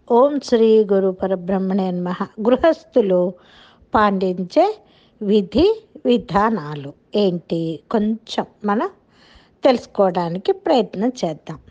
ఓం శ్రీ గురు పరబ్రహ్మణే నమః గృహస్థులు పాటించే విధి విధానాలు ఏంటి కొంచెం మనం తెలుసుకోవడానికి ప్రయత్నం చేద్దాం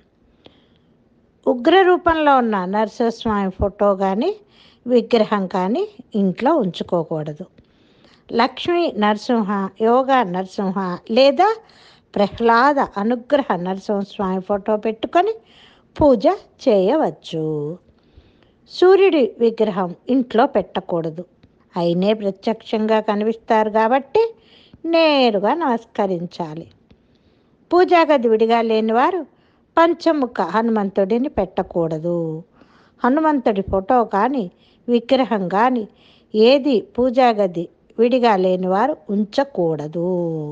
ఉగ్ర రూపంలో ఉన్న నరసింహస్వామి ఫోటో కానీ విగ్రహం కానీ ఇంట్లో ఉంచుకోకూడదు లక్ష్మీ నరసింహ యోగా నరసింహ లేదా ప్రహ్లాద అనుగ్రహ నరసింహస్వామి ఫోటో పెట్టుకొని పూజ చేయవచ్చు సూర్యుడి విగ్రహం ఇంట్లో పెట్టకూడదు అయినే ప్రత్యక్షంగా కనిపిస్తారు కాబట్టి నేరుగా నమస్కరించాలి పూజా గది విడిగా లేనివారు పంచముఖ హనుమంతుడిని పెట్టకూడదు హనుమంతుడి ఫోటో కానీ విగ్రహం కానీ ఏది పూజా గది విడిగా లేనివారు ఉంచకూడదు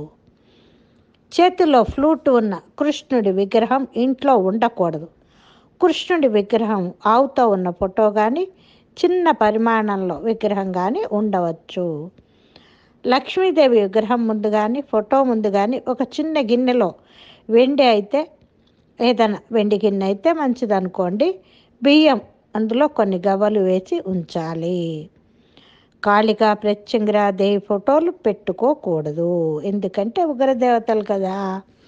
చేతిలో ఫ్లూట్ ఉన్న కృష్ణుడి విగ్రహం ఇంట్లో ఉండకూడదు కృష్ణుడి విగ్రహం ఆవుతో ఉన్న ఫోటో కానీ చిన్న పరిమాణంలో విగ్రహం కానీ ఉండవచ్చు లక్ష్మీదేవి విగ్రహం ముందు కానీ ఫోటో ముందు కానీ ఒక చిన్న గిన్నెలో వెండి అయితే ఏదైనా వెండి గిన్నె అయితే మంచిది అనుకోండి బియ్యం అందులో కొన్ని గవ్వలు వేసి ఉంచాలి కాళికా ప్రత్యంగిరా దేవి ఫోటోలు పెట్టుకోకూడదు ఎందుకంటే ఉగ్రదేవతలు కదా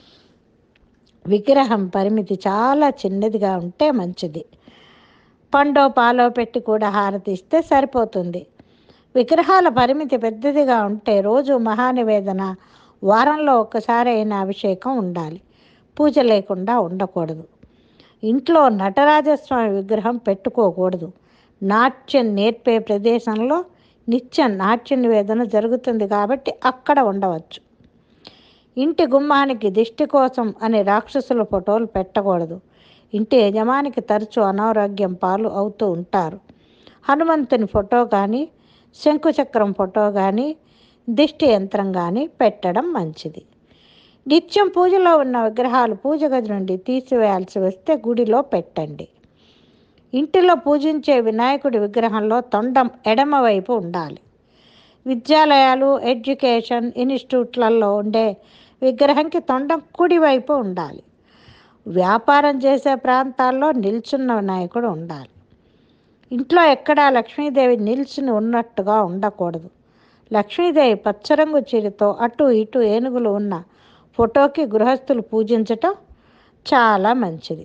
విగ్రహం పరిమితి చాలా చిన్నదిగా ఉంటే మంచిది పండో పాలో పెట్టి కూడా హారతి ఇస్తే సరిపోతుంది విగ్రహాల పరిమితి పెద్దదిగా ఉంటే రోజు మహానివేదన వారంలో ఒక్కసారి అయిన అభిషేకం ఉండాలి పూజ లేకుండా ఉండకూడదు ఇంట్లో నటరాజస్వామి విగ్రహం పెట్టుకోకూడదు నాట్యం నేర్పే ప్రదేశంలో నిత్యం నాట్య నివేదన జరుగుతుంది కాబట్టి అక్కడ ఉండవచ్చు ఇంటి గుమ్మానికి దిష్టి కోసం అనే రాక్షసుల ఫోటోలు పెట్టకూడదు ఇంటి యజమానికి తరచూ అనారోగ్యం పాలు అవుతూ ఉంటారు హనుమంతుని ఫోటో కానీ శంకుచక్రం ఫోటో కానీ దిష్టి యంత్రం కానీ పెట్టడం మంచిది నిత్యం పూజలో ఉన్న విగ్రహాలు పూజ గది నుండి తీసివేయాల్సి వస్తే గుడిలో పెట్టండి ఇంటిలో పూజించే వినాయకుడి విగ్రహంలో తొండం ఎడమవైపు ఉండాలి విద్యాలయాలు ఎడ్యుకేషన్ ఇన్స్టిట్యూట్లలో ఉండే విగ్రహంకి తొండం కుడివైపు ఉండాలి వ్యాపారం చేసే ప్రాంతాల్లో నిల్చున్న వినాయకుడు ఉండాలి ఇంట్లో ఎక్కడా లక్ష్మీదేవి నిల్చుని ఉన్నట్టుగా ఉండకూడదు లక్ష్మీదేవి పచ్చరంగు చీరతో అటు ఇటు ఏనుగులు ఉన్న ఫోటోకి గృహస్థులు పూజించటం చాలా మంచిది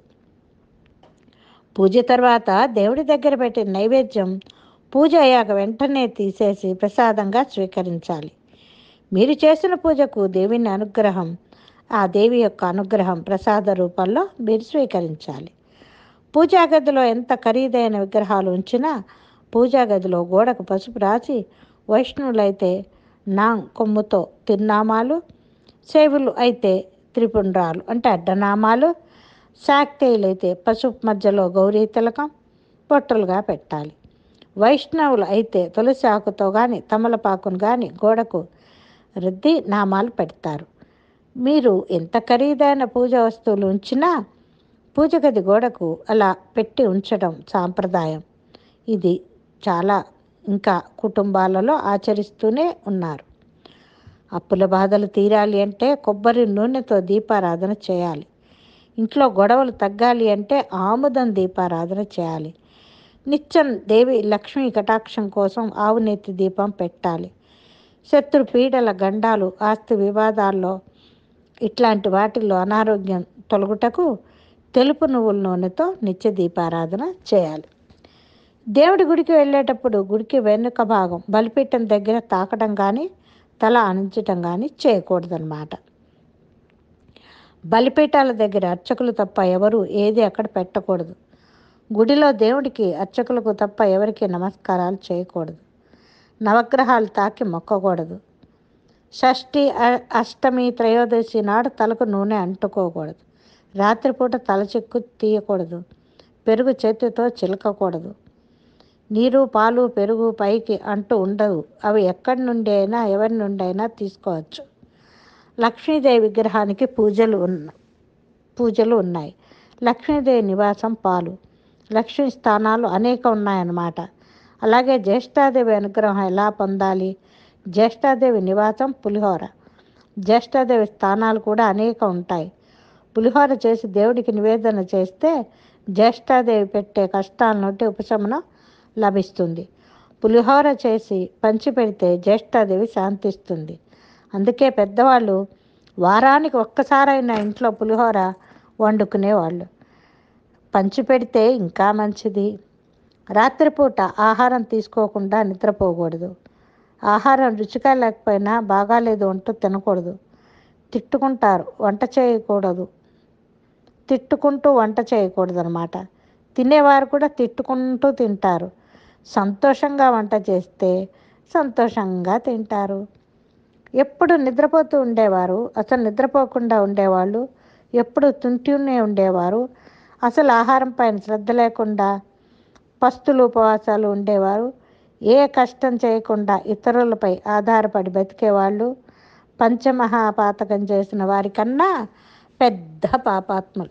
పూజ తర్వాత దేవుడి దగ్గర పెట్టిన నైవేద్యం పూజ అయ్యాక వెంటనే తీసేసి ప్రసాదంగా స్వీకరించాలి మీరు చేసిన పూజకు దేవిని అనుగ్రహం ఆ దేవి యొక్క అనుగ్రహం ప్రసాద రూపంలో మీరు స్వీకరించాలి పూజా గదిలో ఎంత ఖరీదైన విగ్రహాలు ఉంచినా పూజా గదిలో గోడకు పసుపు రాసి వైష్ణవులైతే నా కొమ్ముతో తిరునామాలు సేవులు అయితే త్రిపుండ్రాలు అంటే అడ్డనామాలు శాక్తేయులైతే పసుపు మధ్యలో గౌరీ తిలకం పొట్టలుగా పెట్టాలి వైష్ణవులు అయితే తులసి ఆకుతో కానీ తమలపాకును కానీ గోడకు రుద్ది నామాలు పెడతారు మీరు ఎంత ఖరీదైన పూజ వస్తువులు ఉంచినా పూజ గది గోడకు అలా పెట్టి ఉంచడం సాంప్రదాయం ఇది చాలా ఇంకా కుటుంబాలలో ఆచరిస్తూనే ఉన్నారు అప్పుల బాధలు తీరాలి అంటే కొబ్బరి నూనెతో దీపారాధన చేయాలి ఇంట్లో గొడవలు తగ్గాలి అంటే ఆముదం దీపారాధన చేయాలి నిత్యం దేవి లక్ష్మీ కటాక్షం కోసం ఆవునేతి దీపం పెట్టాలి శత్రు పీడల గండాలు ఆస్తి వివాదాల్లో ఇట్లాంటి వాటిల్లో అనారోగ్యం తొలగుటకు తెలుపు నువ్వుల నూనెతో నిత్య దీపారాధన చేయాలి దేవుడి గుడికి వెళ్ళేటప్పుడు గుడికి వెనుక భాగం బలిపీఠం దగ్గర తాకడం కానీ తల ఆనించటం కానీ చేయకూడదన్నమాట బలిపీఠాల దగ్గర అర్చకులు తప్ప ఎవరు ఏది అక్కడ పెట్టకూడదు గుడిలో దేవుడికి అర్చకులకు తప్ప ఎవరికి నమస్కారాలు చేయకూడదు నవగ్రహాలు తాకి మొక్కకూడదు షష్ఠి అష్టమి త్రయోదశి నాడు తలకు నూనె అంటుకోకూడదు రాత్రిపూట తల చెక్కు తీయకూడదు పెరుగు చేతితో చిలకకూడదు నీరు పాలు పెరుగు పైకి అంటూ ఉండవు అవి ఎక్కడి నుండి అయినా ఎవరి నుండి అయినా తీసుకోవచ్చు లక్ష్మీదేవి విగ్రహానికి పూజలు ఉన్న పూజలు ఉన్నాయి లక్ష్మీదేవి నివాసం పాలు లక్ష్మీ స్థానాలు అనేక ఉన్నాయన్నమాట అలాగే జ్యేష్ఠాదేవి అనుగ్రహం ఎలా పొందాలి జ్యేష్ఠాదేవి నివాసం పులిహోర జ్యేష్ఠాదేవి స్థానాలు కూడా అనేక ఉంటాయి పులిహోర చేసి దేవుడికి నివేదన చేస్తే జ్యేష్ఠాదేవి పెట్టే కష్టాల నుండి ఉపశమనం లభిస్తుంది పులిహోర చేసి పంచిపెడితే జ్యేష్ఠాదేవి శాంతిస్తుంది అందుకే పెద్దవాళ్ళు వారానికి ఒక్కసారైనా ఇంట్లో పులిహోర వండుకునేవాళ్ళు పంచిపెడితే ఇంకా మంచిది రాత్రిపూట ఆహారం తీసుకోకుండా నిద్రపోకూడదు ఆహారం రుచిగా లేకపోయినా బాగాలేదు అంటూ తినకూడదు తిట్టుకుంటారు వంట చేయకూడదు తిట్టుకుంటూ వంట చేయకూడదు అనమాట తినేవారు కూడా తిట్టుకుంటూ తింటారు సంతోషంగా వంట చేస్తే సంతోషంగా తింటారు ఎప్పుడు నిద్రపోతూ ఉండేవారు అసలు నిద్రపోకుండా ఉండేవాళ్ళు ఎప్పుడు తింటూనే ఉండేవారు అసలు ఆహారం పైన శ్రద్ధ లేకుండా పస్తులు ఉపవాసాలు ఉండేవారు ఏ కష్టం చేయకుండా ఇతరులపై ఆధారపడి బతికేవాళ్ళు పంచమహాపాతకం చేసిన వారికన్నా పెద్ద పాపాత్ములు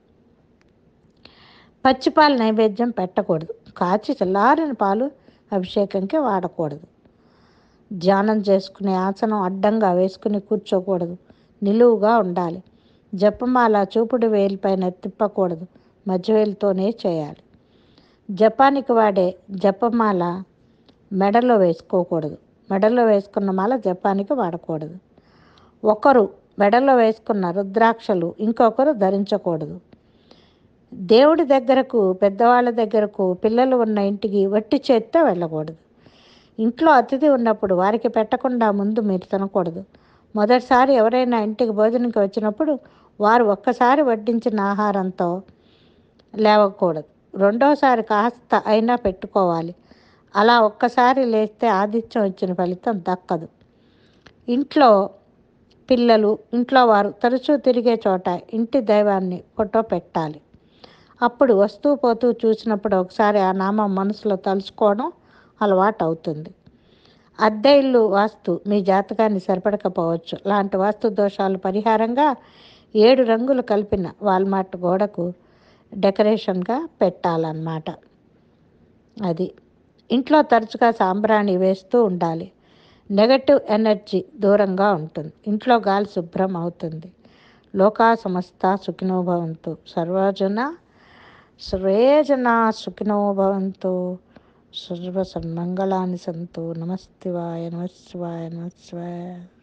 పచ్చిపాలు నైవేద్యం పెట్టకూడదు కాచి చల్లారిన పాలు అభిషేకంకి వాడకూడదు ధ్యానం చేసుకునే ఆసనం అడ్డంగా వేసుకుని కూర్చోకూడదు నిలువుగా ఉండాలి జపమాల చూపుడు వేలిపైన తిప్పకూడదు మధ్యవేలితోనే చేయాలి జపానికి వాడే జపమాల మెడలో వేసుకోకూడదు మెడలో వేసుకున్న మాల జపానికి వాడకూడదు ఒకరు మెడలో వేసుకున్న రుద్రాక్షలు ఇంకొకరు ధరించకూడదు దేవుడి దగ్గరకు పెద్దవాళ్ళ దగ్గరకు పిల్లలు ఉన్న ఇంటికి వట్టి చేత్తో వెళ్ళకూడదు ఇంట్లో అతిథి ఉన్నప్పుడు వారికి పెట్టకుండా ముందు మీరు తినకూడదు మొదటిసారి ఎవరైనా ఇంటికి భోజనంకి వచ్చినప్పుడు వారు ఒక్కసారి వడ్డించిన ఆహారంతో లేవకూడదు రెండోసారి కాస్త అయినా పెట్టుకోవాలి అలా ఒక్కసారి లేస్తే ఆతిథ్యం ఇచ్చిన ఫలితం దక్కదు ఇంట్లో పిల్లలు ఇంట్లో వారు తరచూ తిరిగే చోట ఇంటి దైవాన్ని ఫోటో పెట్టాలి అప్పుడు వస్తూ పోతూ చూసినప్పుడు ఒకసారి ఆ నామం మనసులో తలుచుకోవడం అలవాటు అవుతుంది అద్దె ఇల్లు వాస్తు మీ జాతకాన్ని సరిపడకపోవచ్చు లాంటి వాస్తు దోషాలు పరిహారంగా ఏడు రంగులు కలిపిన వాల్మార్ట్ గోడకు డెకరేషన్గా పెట్టాలన్నమాట అది ఇంట్లో తరచుగా సాంబ్రాణి వేస్తూ ఉండాలి నెగటివ్ ఎనర్జీ దూరంగా ఉంటుంది ఇంట్లో గాలి శుభ్రం అవుతుంది లోకా సమస్త సుఖినో భవంతు సర్వజన సర్వేజన సుఖినో భవంతు సర్వ సన్మంగళాన్ని సంతు నమస్తివాయ నమశివాయ నమశివాయ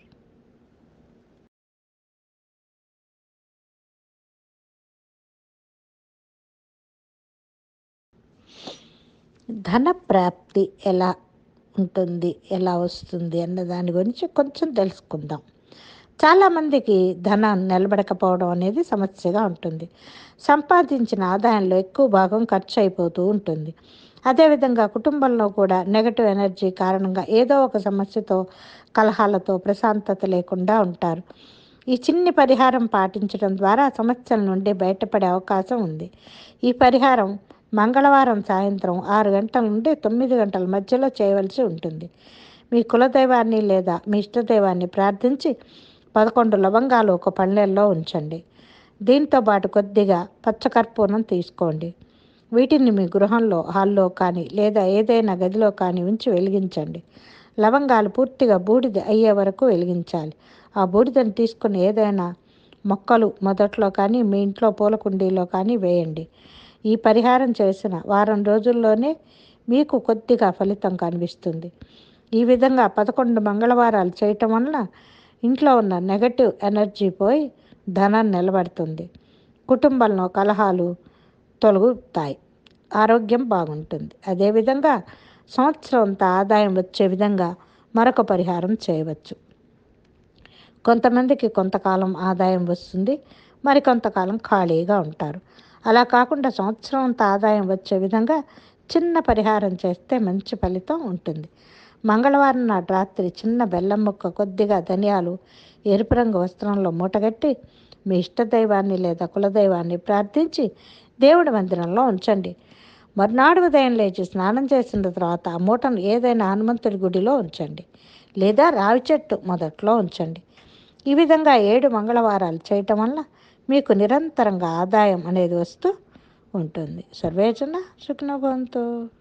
ధన ప్రాప్తి ఎలా ఉంటుంది ఎలా వస్తుంది అన్న దాని గురించి కొంచెం తెలుసుకుందాం చాలామందికి ధనం నిలబడకపోవడం అనేది సమస్యగా ఉంటుంది సంపాదించిన ఆదాయంలో ఎక్కువ భాగం ఖర్చు అయిపోతూ ఉంటుంది అదేవిధంగా కుటుంబంలో కూడా నెగటివ్ ఎనర్జీ కారణంగా ఏదో ఒక సమస్యతో కలహాలతో ప్రశాంతత లేకుండా ఉంటారు ఈ చిన్ని పరిహారం పాటించడం ద్వారా సమస్యల నుండి బయటపడే అవకాశం ఉంది ఈ పరిహారం మంగళవారం సాయంత్రం ఆరు గంటల నుండి తొమ్మిది గంటల మధ్యలో చేయవలసి ఉంటుంది మీ కులదైవాన్ని లేదా మీ ఇష్టదైవాన్ని ప్రార్థించి పదకొండు లవంగాలు ఒక పళ్ళెల్లో ఉంచండి దీంతో పాటు కొద్దిగా పచ్చకర్పూరం తీసుకోండి వీటిని మీ గృహంలో హాల్లో కానీ లేదా ఏదైనా గదిలో కానీ ఉంచి వెలిగించండి లవంగాలు పూర్తిగా బూడిద అయ్యే వరకు వెలిగించాలి ఆ బూడిదను తీసుకుని ఏదైనా మొక్కలు మొదట్లో కానీ మీ ఇంట్లో పూల కుండీలో కానీ వేయండి ఈ పరిహారం చేసిన వారం రోజుల్లోనే మీకు కొద్దిగా ఫలితం కనిపిస్తుంది ఈ విధంగా పదకొండు మంగళవారాలు చేయటం వలన ఇంట్లో ఉన్న నెగటివ్ ఎనర్జీ పోయి ధనం నిలబడుతుంది కుటుంబంలో కలహాలు తొలగుతాయి ఆరోగ్యం బాగుంటుంది అదేవిధంగా సంవత్సరం అంతా ఆదాయం వచ్చే విధంగా మరొక పరిహారం చేయవచ్చు కొంతమందికి కొంతకాలం ఆదాయం వస్తుంది మరి కొంతకాలం ఖాళీగా ఉంటారు అలా కాకుండా సంవత్సరం అంత ఆదాయం వచ్చే విధంగా చిన్న పరిహారం చేస్తే మంచి ఫలితం ఉంటుంది మంగళవారం నాటి రాత్రి చిన్న బెల్లం ముక్క కొద్దిగా ధనియాలు ఎరుపు రంగు వస్త్రంలో మూటగట్టి మీ ఇష్టదైవాన్ని లేదా కులదైవాన్ని ప్రార్థించి దేవుడి మందిరంలో ఉంచండి మర్నాడు ఉదయం లేచి స్నానం చేసిన తర్వాత ఆ మూటను ఏదైనా హనుమంతుడి గుడిలో ఉంచండి లేదా రావి చెట్టు మొదట్లో ఉంచండి ఈ విధంగా ఏడు మంగళవారాలు చేయటం వల్ల మీకు నిరంతరంగా ఆదాయం అనేది వస్తూ ఉంటుంది సర్వేజన సుఖనభవంతు